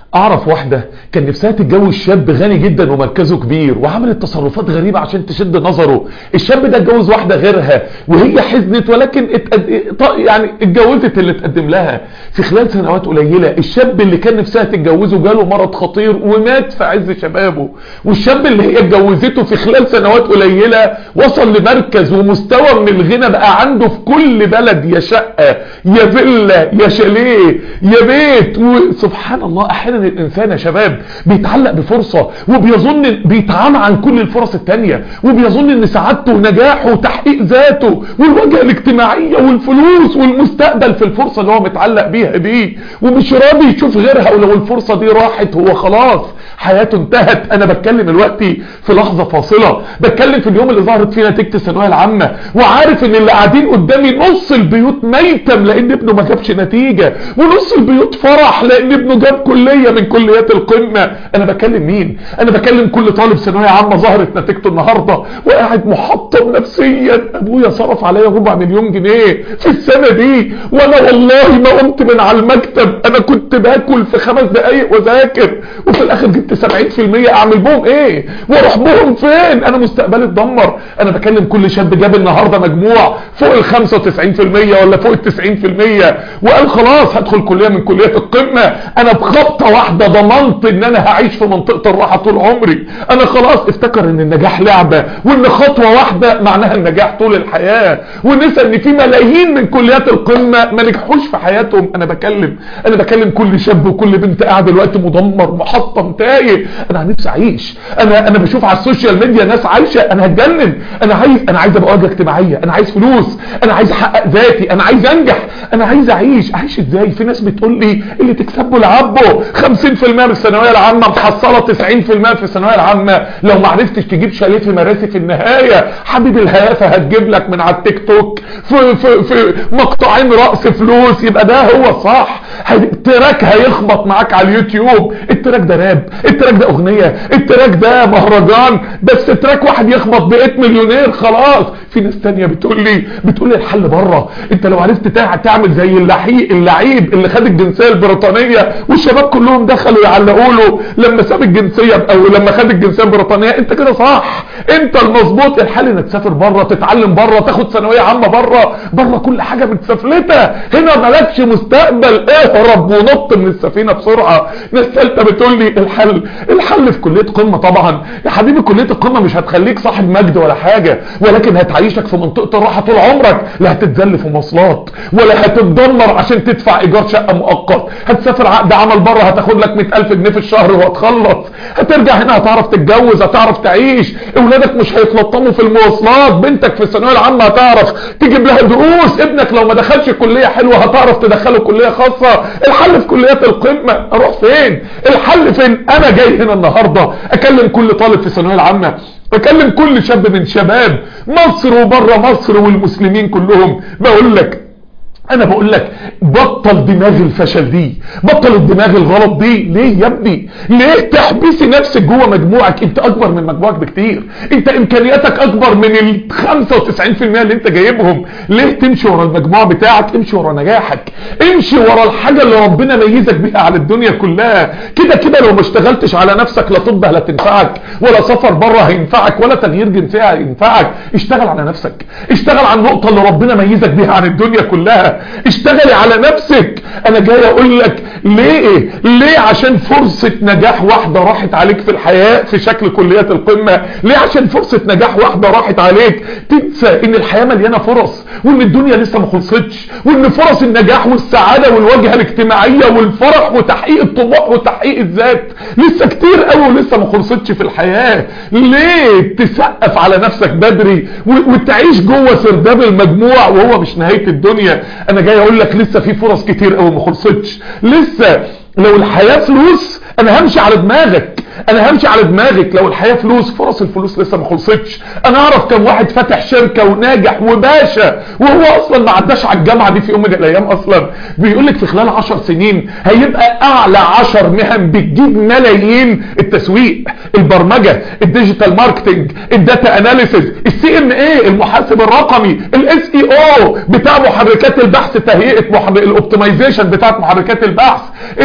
اعرف واحدة كان نفسها تتجوز شاب غني جدا ومركزه كبير وعملت تصرفات غريبة عشان تشد نظره الشاب ده اتجوز واحدة غيرها وهي حزنت ولكن اتقد... يعني اتجوزت اللي اتقدم لها في خلال سنوات قليلة الشاب اللي كان نفسها تتجوزه جاله مرض خطير ومات في عز شبابه والشاب اللي هي اتجوزته في خلال سنوات قليلة وصل لمركز ومستوى من الغنى بقى عنده في كل بلد يا شقة يا فيلا يا شاليه يا بيت وسبحان الله احيانا الانسان يا شباب بيتعلق بفرصة وبيظن بيتعامى عن كل الفرص التانية وبيظن ان سعادته ونجاحه وتحقيق ذاته والواجهة الاجتماعية والفلوس والمستقبل في الفرصة اللي هو متعلق بيها دي ومش راضي يشوف غيرها ولو الفرصة دي راحت هو خلاص حياته انتهت انا بتكلم دلوقتي في لحظة فاصلة بتكلم في اليوم اللي ظهرت فيه نتيجة الثانوية العامة وعارف ان اللي قاعدين قدامي نص البيوت ميتم لان ابنه ما جابش نتيجة ونص البيوت فرح لان ابنه جاب كلية من كليات القمة انا بكلم مين انا بكلم كل طالب ثانوية عامة ظهرت نتيجته النهاردة وقاعد محطم نفسيا ابويا صرف عليا ربع مليون جنيه في السنة دي وانا والله ما قمت من على المكتب انا كنت باكل في خمس دقايق وذاكر وفي الاخر جبت 70% اعمل بهم ايه واروح بهم فين انا مستقبلي اتدمر انا بكلم كل شاب جاب النهاردة مجموع فوق ال 95% ولا فوق ال 90% وقال خلاص هدخل كلية من كليات القمة انا بخبطة واحدة ضمنت ان انا هعيش في منطقة الراحة طول عمري انا خلاص افتكر ان النجاح لعبة وان خطوة واحدة معناها النجاح طول الحياة ونسى ان في ملايين من كليات القمة ما نجحوش في حياتهم انا بكلم انا بكلم كل شاب وكل بنت قاعد دلوقتي مدمر محطم تايه انا نفسي اعيش انا انا بشوف على السوشيال ميديا ناس عايشة انا هتجنن انا عايز انا عايز ابقى واجهة اجتماعية انا عايز فلوس انا عايز احقق ذاتي انا عايز انجح انا عايز اعيش اعيش ازاي في ناس بتقول لي اللي تكسبه لعبه 50% من الثانويه العامه محصله 90% في الثانويه العامه لو ما عرفتش تجيب شاليه في مراسي في النهايه حبيب الهيافه هتجيب لك من على التيك توك في في في مقطعين رأس فلوس يبقى ده هو الصح التراك هيخبط معاك على اليوتيوب التراك ده راب التراك ده اغنيه التراك ده مهرجان بس تراك واحد يخبط بقيت مليونير خلاص في ناس تانية بتقول لي بتقول لي الحل بره انت لو عرفت تعمل زي اللحيق اللعيب اللي خد الجنسيه البريطانيه والشباب كلهم دخلوا يعلقوا له لما ساب الجنسيه او لما خد الجنسيه البريطانيه انت كده صح انت المظبوط الحل انك تسافر بره تتعلم بره تاخد ثانويه عامه بره بره كل حاجه متسفلته هنا مالكش مستقبل اهرب ونط من السفينه بسرعه ناس ثالثه بتقول لي الحل الحل في كليه قمه طبعا يا حبيبي كليه القمه مش هتخليك صاحب مجد ولا حاجه ولكن هتعيشك في منطقه الراحه طول عمرك لا هتتذل في مواصلات ولا هتتدمر عشان تدفع ايجار شقه مؤقت هتسافر عقد عمل بره هتاخد لك 100000 جنيه في الشهر وهتخلص هترجع هنا هتعرف تتجوز هتعرف تعيش اولادك مش هيتلطموا في المواصلات بنتك في الثانويه العامه هتعرف تجيب لها دروس ابنك لو ما دخلش كليه حلوه هتعرف تدخله كليه خاصه الحل في كليات القمه اروح فين الحل فين انا جاي هنا النهارده اكلم كل طالب في الثانويه العامه بكلم كل شاب من شباب مصر وبره مصر والمسلمين كلهم بقول لك انا بقول لك بطل دماغ الفشل دي بطل الدماغ الغلط دي ليه يا ابني ليه تحبسي نفسك جوه مجموعك انت اكبر من مجموعك بكتير انت امكانياتك اكبر من ال 95% اللي انت جايبهم ليه تمشي ورا المجموعه بتاعك امشي ورا نجاحك امشي ورا الحاجه اللي ربنا ميزك بيها على الدنيا كلها كده كده لو ما اشتغلتش على نفسك لا طب لا تنفعك ولا سفر بره هينفعك ولا تغيير جنسيه هينفعك اشتغل على نفسك اشتغل على النقطه اللي ربنا ميزك بيها عن الدنيا كلها اشتغلي على نفسك انا جاي اقول لك ليه ليه عشان فرصة نجاح واحدة راحت عليك في الحياة في شكل كليات القمة ليه عشان فرصة نجاح واحدة راحت عليك تنسى ان الحياة مليانة فرص وان الدنيا لسه ما خلصتش وان فرص النجاح والسعادة والواجهة الاجتماعية والفرح وتحقيق الطموح وتحقيق الذات لسه كتير قوي ولسه ما خلصتش في الحياة ليه تسقف على نفسك بدري وتعيش جوه سرداب المجموع وهو مش نهاية الدنيا انا جاي اقول لك لسه في فرص كتير قوي ما خلصتش لسه لو الحياة فلوس انا همشي على دماغك انا همشي على دماغك لو الحياة فلوس فرص الفلوس لسه ما خلصتش انا اعرف كم واحد فتح شركة وناجح وباشا وهو اصلا ما عداش على الجامعة دي في يوم من الايام اصلا بيقول لك في خلال 10 سنين هيبقى اعلى 10 مهن بتجيب ملايين التسويق البرمجة الديجيتال ماركتنج الداتا اناليسيز السي ام اي المحاسب الرقمي الاس اي او بتاع محركات البحث تهيئة الاوبتمايزيشن بتاعت محركات البحث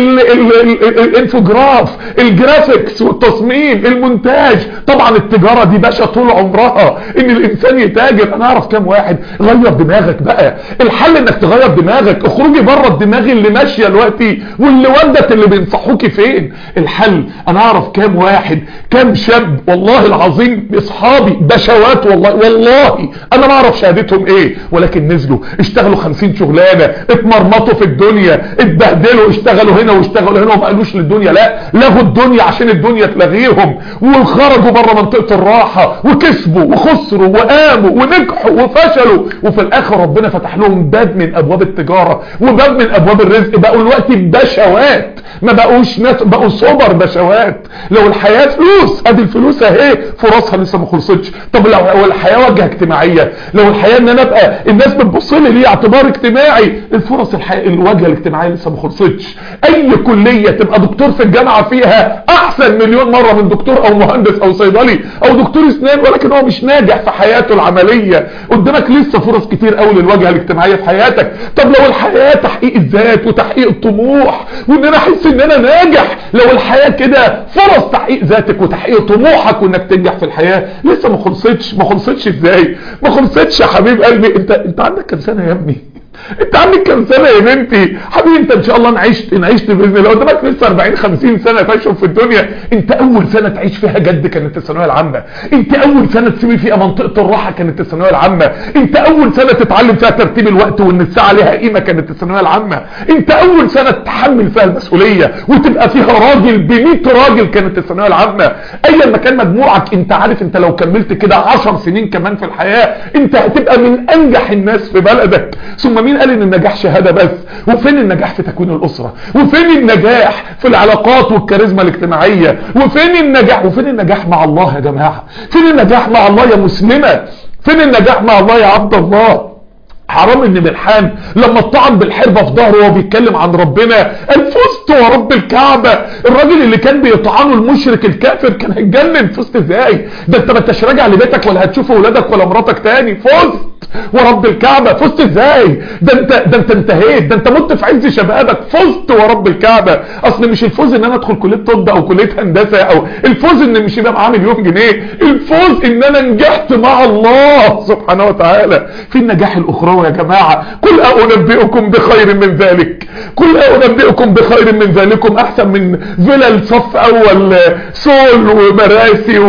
الانفوجراف الجرافيكس والتصميم المونتاج طبعا التجارة دي باشا طول عمرها ان الانسان يتاجر انا اعرف كام واحد غير دماغك بقى الحل انك تغير دماغك اخرجي بره الدماغ اللي ماشية دلوقتي واللي ودت اللي بينصحوكي فين الحل انا اعرف كام واحد كام شاب والله العظيم اصحابي بشوات والله والله انا ما اعرف شهادتهم ايه ولكن نزلوا اشتغلوا خمسين شغلانة اتمرمطوا في الدنيا اتبهدلوا اشتغلوا هنا واشتغلوا هنا وما قالوش للدنيا لا لغوا الدنيا عشان الدنيا تلغيهم وخرجوا بره منطقة الراحة وكسبوا وخسروا وقاموا ونجحوا وفشلوا وفي الاخر ربنا فتح لهم باب من ابواب التجارة وباب من ابواب الرزق بقوا الوقت بشوات ما بقوش ناس بقوا صبر بشوات لو الحياة فلوس ادي الفلوس اهي فرصها لسه ما خلصتش طب لو الحياة وجهة اجتماعية لو الحياة ان انا ابقى الناس بتبص لي ليه اعتبار اجتماعي الفرص الحياة الواجهة الاجتماعية لسه ما خلصتش اي كلية تبقى دكتور في الجامعة فيها احسن مليون مرة من دكتور او مهندس او صيدلي او دكتور اسنان ولكن هو مش ناجح في حياته العملية قدامك لسه فرص كتير قوي للواجهة الاجتماعية في حياتك طب لو الحياة تحقيق الذات وتحقيق الطموح وان انا احس ان انا ناجح لو الحياة كده فرص تحقيق ذاتك وتحقيق طموحك وانك تنجح في الحياة لسه ما خلصتش ما خلصتش ازاي ما خلصتش يا حبيب قلبي انت انت عندك كام سنة يا ابني انت عندك كام سنة يا بنتي حبيبي انت ان شاء الله نعيشت نعيشت باذن الله قدامك لسه 40 50 سنة تعيشهم في الدنيا انت اول سنة تعيش فيها جد كانت الثانويه العامة انت اول سنة تسيبي فيها منطقة الراحة كانت الثانويه العامة انت اول سنة تتعلم فيها ترتيب الوقت وان الساعة ليها قيمة كانت الثانويه العامة انت اول سنة تتحمل فيها المسؤولية وتبقى فيها راجل ب 100 راجل كانت الثانويه العامة ايا ما كان مجموعك انت عارف انت لو كملت كده 10 سنين كمان في الحياة انت هتبقى من انجح الناس في بلدك ثم مين قال ان النجاح شهادة بس وفين النجاح في تكوين الاسرة وفين النجاح في العلاقات والكاريزما الاجتماعية وفين النجاح وفين النجاح مع الله يا جماعة فين النجاح مع الله يا مسلمة فين النجاح مع الله يا عبد الله حرام ان ملحان لما اتطعن بالحربة في ظهره وهو بيتكلم عن ربنا قال فزت ورب الكعبة الراجل اللي كان بيطعنه المشرك الكافر كان هيتجنن فزت ازاي ده انت ما انتش راجع لبيتك ولا هتشوف اولادك ولا مراتك تاني فزت ورب الكعبة فزت ازاي ده انت ده انت انتهيت ده انت مت في عز شبابك فزت ورب الكعبة اصل مش الفوز ان انا ادخل كلية طب او كلية هندسة او الفوز ان مش يبقى معايا مليون جنيه الفوز ان انا نجحت مع الله سبحانه وتعالى في النجاح الاخروي يا جماعة قل أنبئكم بخير من ذلك قل أنبئكم بخير من ذلكم أحسن من فيلل صف أول سول ومراسي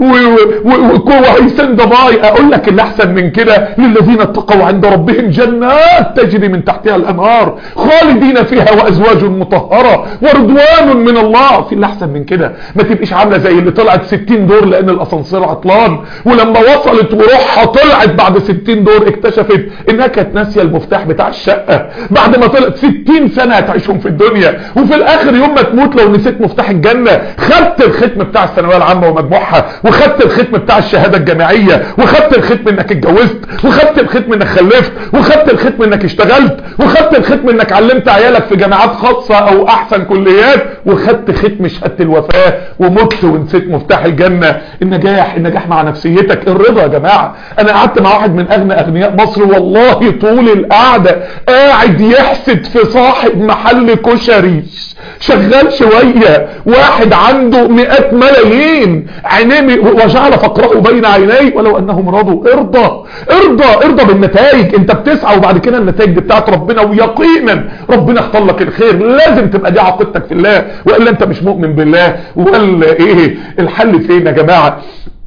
وهيسن دبي أقول لك اللي أحسن من كده للذين اتقوا عند ربهم جنات تجري من تحتها الأنهار خالدين فيها وأزواج مطهرة ورضوان من الله في اللي أحسن من كده ما تبقيش عاملة زي اللي طلعت 60 دور لأن الأسانسير عطلان ولما وصلت وروحها طلعت بعد 60 دور اكتشفت انها كانت ناسيه المفتاح بتاع الشقه بعد ما طلعت 60 سنه هتعيشهم في الدنيا وفي الاخر يوم ما تموت لو نسيت مفتاح الجنه خدت الختم بتاع الثانويه العامه ومجموعها وخدت الختم بتاع الشهاده الجامعيه وخدت الختم انك اتجوزت وخدت الختم انك خلفت وخدت الختم انك اشتغلت وخدت الختم انك علمت عيالك في جامعات خاصه او احسن كليات وخدت ختم شهاده الوفاه ومت ونسيت مفتاح الجنه النجاح النجاح مع نفسيتك الرضا يا جماعه انا قعدت مع واحد من اغنى اغنياء مصر والله طول القعدة قاعد يحسد في صاحب محل كشري شغال شوية واحد عنده مئات ملايين عينيه وجعل فقره بين عينيه ولو انهم رضوا ارضى ارضى ارضى بالنتائج انت بتسعى وبعد كده النتائج دي بتاعت ربنا ويقينا ربنا اختار لك الخير لازم تبقى دي عقيدتك في الله والا انت مش مؤمن بالله ولا ايه الحل فين يا جماعة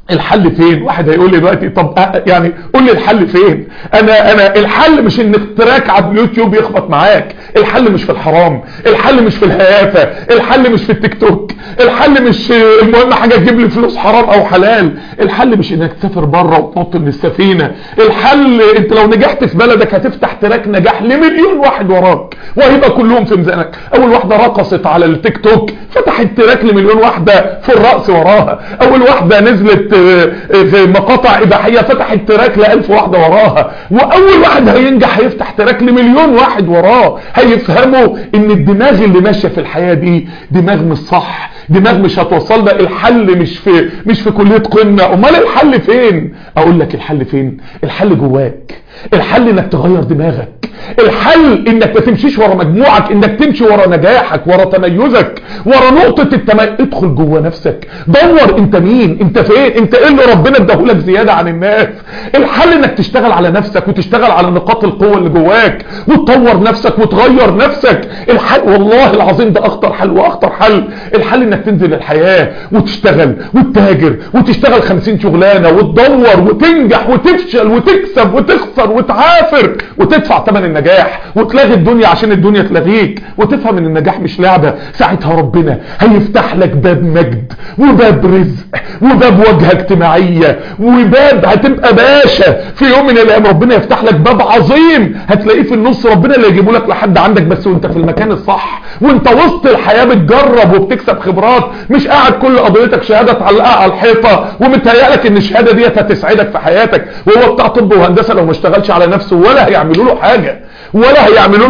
الحل فين واحد هيقول لي دلوقتي طب يعني قول لي الحل فين انا انا الحل مش انك تراك على اليوتيوب يخبط معاك الحل مش في الحرام الحل مش في الهيافه الحل مش في التيك توك الحل مش المهم حاجه تجيب لي فلوس حرام او حلال الحل مش انك تسافر بره وتنط من السفينه الحل انت لو نجحت في بلدك هتفتح تراك نجاح لمليون واحد وراك وهيبقى كلهم في ميزانك اول واحده رقصت على التيك توك فتحت تراك لمليون واحده في الرقص وراها اول واحده نزلت في مقاطع اباحيه فتحت تراك لألف واحده وراها واول واحد هينجح هيفتح تراك لمليون واحد وراه هيفهموا ان الدماغ اللي ماشيه في الحياه دي دماغ مش صح دماغ مش هتوصلنا الحل مش في مش في كليه قمه امال الحل فين اقول لك الحل فين الحل جواك الحل انك تغير دماغك الحل انك ما تمشيش ورا مجموعك انك تمشي ورا نجاحك ورا تميزك ورا نقطة التميز ادخل جوه نفسك دور انت مين انت فين انت ايه اللي ربنا اداهولك زيادة عن الناس الحل انك تشتغل على نفسك وتشتغل على نقاط القوة اللي جواك وتطور نفسك وتغير نفسك الحل والله العظيم ده اخطر حل واخطر حل الحل انك تنزل الحياة وتشتغل وتتاجر وتشتغل خمسين شغلانة وتدور وتنجح وتفشل وتكسب وتخسر وتعافر وتدفع ثمن النجاح وتلاغي الدنيا عشان الدنيا تلاغيك وتفهم ان النجاح مش لعبة ساعتها ربنا هيفتح لك باب مجد وباب رزق وباب واجهة اجتماعية وباب هتبقى باشا في يوم من الايام ربنا يفتح لك باب عظيم هتلاقيه في النص ربنا اللي يجيبه لك لحد عندك بس وانت في المكان الصح وانت وسط الحياة بتجرب وبتكسب خبرات مش قاعد كل قضيتك شهادة تعلقها على الحيطة ومتهيألك ان الشهادة ديت هتسعدك في حياتك وهو بتاع طب وهندسة لو ما اشتغلش على نفسه ولا هيعملوا له حاجة ولا هيعملوا